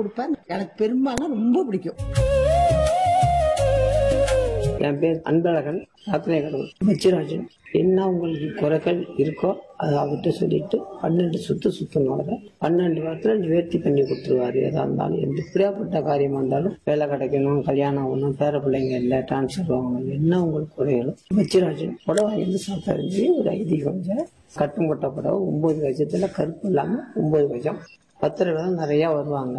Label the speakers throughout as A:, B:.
A: கொடுப்பேன் எனக்கு பெரும்பாலும் ரொம்ப பிடிக்கும்
B: என் பேர் அன்பழகன் ராத்திரை கடவுள் பச்சிராஜன் என்ன உங்களுக்கு குறைகள் இருக்கோ அதை அவர்கிட்ட சொல்லிட்டு பன்னெண்டு சுத்து சுத்தனோட பன்னெண்டு வாரத்தில் நிவர்த்தி பண்ணி கொடுத்துருவாரு எதா இருந்தாலும் எந்த எப்படியாப்பட்ட காரியமா இருந்தாலும் வேலை கிடைக்கணும் கல்யாணம் ஆகணும் பேர பிள்ளைங்க இல்லை டிரான்ஸ்ஃபர் வாங்கணும் என்ன உங்களுக்கு குறைகளும் பச்சிராஜன் புடவை வாங்கி சாப்பிட்டாரு ஒரு ஐதீகம் கட்டும் கொட்ட புடவை ஒன்பது கஜத்துல கருப்பு இல்லாம ஒன்பது கஜம் பத்து ரூபா நிறைய வருவாங்க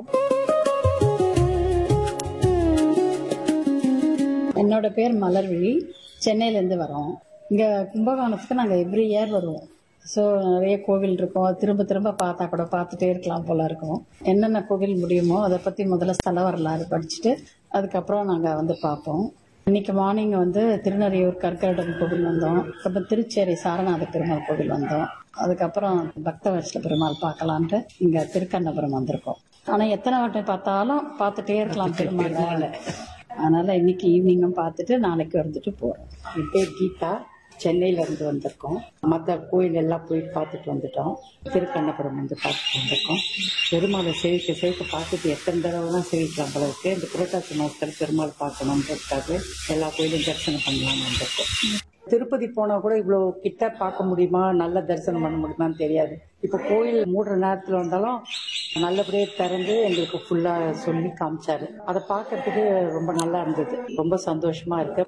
C: என்னோட பேர் மலர்விழி சென்னையிலேருந்து வரோம் இங்கே கும்பகோணத்துக்கு நாங்கள் எவ்ரி இயர் வருவோம் ஸோ நிறைய கோவில் இருக்கும் திரும்ப திரும்ப பார்த்தா கூட பார்த்துட்டே இருக்கலாம் போல இருக்கும் என்னென்ன கோவில் முடியுமோ அதை பற்றி முதல்ல ஸ்தல வரலாறு படிச்சுட்டு அதுக்கப்புறம் நாங்கள் வந்து பார்ப்போம் இன்னைக்கு மார்னிங் வந்து திருநறையூர் கற்கரடன் கோவில் வந்தோம் அப்புறம் திருச்சேரி சாரநாத பெருமாள் கோவில் வந்தோம் அதுக்கப்புறம் பக்தவட்சல பெருமாள் பார்க்கலான்ட்டு இங்கே திருக்கண்ணபுரம் வந்திருக்கோம் ஆனால் எத்தனை வாட்டி பார்த்தாலும் பார்த்துட்டே இருக்கலாம் பெருமாள் அதனால இன்னைக்கு ஈவினிங்கும் பார்த்துட்டு நாளைக்கு வந்துட்டு போறோம்
D: என் பேர் கீதா சென்னையில இருந்து வந்திருக்கோம் மற்ற கோயில் எல்லாம் போய் பார்த்துட்டு வந்துட்டோம் திருக்கண்ணபுரம் வந்து பார்த்துட்டு வந்திருக்கோம் பெருமாளை சேவிக்க சேவிக்க பார்த்துட்டு எத்தனை தடவை தான் சேவிக்கலாம் போல இருக்கு இந்த புரட்டாசி மாசத்துல பெருமாள் பார்க்கணுன்றதுக்காக எல்லா கோயிலும் தரிசனம் பண்ணலாம்னு வந்திருக்கோம் திருப்பதி போனா கூட இவ்வளோ கிட்ட பார்க்க முடியுமா நல்ல தரிசனம் பண்ண முடியுமான்னு தெரியாது இப்போ கோயில் மூடுற நேரத்தில் வந்தாலும் நல்லபடியாக திறந்து எங்களுக்கு ஃபுல்லா சொல்லி காமிச்சாரு அதை பார்க்கறதுக்கு ரொம்ப நல்லா இருந்தது ரொம்ப சந்தோஷமா இருக்கு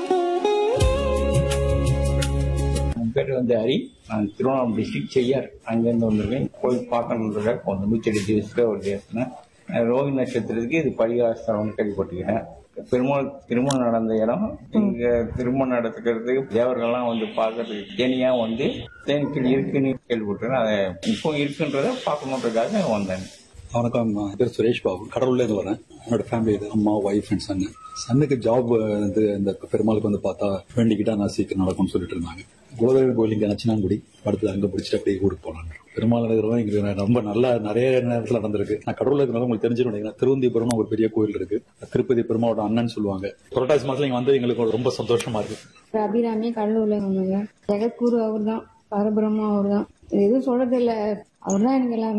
E: என் பேர் வந்து ஹரி நான் திருவண்ணாமலை டிஸ்ட்ரிக்ட் செய்யார் அங்கேருந்து வந்திருக்கேன் போய் பார்க்கணுன்றதுக்காக கொஞ்சம் நூற்றி எட்டு திவசத்தில் ஒரு தேசம் ரோஹி நட்சத்திரத்துக்கு இது பரிகாரஸ்தலம்னு கேள்விப்பட்டிருக்கேன் பெருமாள் திருமணம் நடந்த இடம் இங்க திருமணம் நடத்துக்கிறதுக்கு தேவர்கள்லாம் வந்து பார்க்கறதுக்கு தேனியா வந்து தேனிக்கல் இருக்குன்னு கேள்விப்பட்டிருக்கேன் அதை இப்போ இருக்குன்றத பார்க்கணுன்றதுக்காக வந்தேன்
F: வணக்கம் என் பேர் சுரேஷ் பாபு கடவுள்ல இருந்து வரேன் என்னோட ஃபேமிலி இது அம்மா ஒய்ஃப் அண்ட் சன்னு சன்னுக்கு ஜாப் வந்து இந்த பெருமாளுக்கு வந்து பார்த்தா வேண்டிக்கிட்டா நான் சீக்கிரம் நடக்கும்னு சொல்லிட்டு இருந்தாங்க குலதெய்வம் கோயில் இங்க நச்சினாங்குடி அடுத்து அங்க பிடிச்சிட்டு அப்படியே ஊருக்கு போலான் பெருமாள் நடக்கிறோம் எங்களுக்கு ரொம்ப நல்லா நிறைய நேரத்தில் நடந்திருக்கு நான் கடவுள் இருக்கிறனால உங்களுக்கு தெரிஞ்சிருக்கேன் திருவந்திபுரம் ஒரு பெரிய கோயில் இருக்கு திருப்பதி பெருமாளோட அண்ணன் சொல்லுவாங்க புரட்டாசி மாசத்துல இங்க வந்து எங்களுக்கு ரொம்ப சந்தோஷமா இருக்கு
G: அபிராமி கடலூர்ல சொன்னாங்க ஜெகத்குரு அவர் தான் பரபிரம்மா அவர் தான் எதுவும் சொல்றது இல்ல அவர் தான் எனக்கு எல்லாமே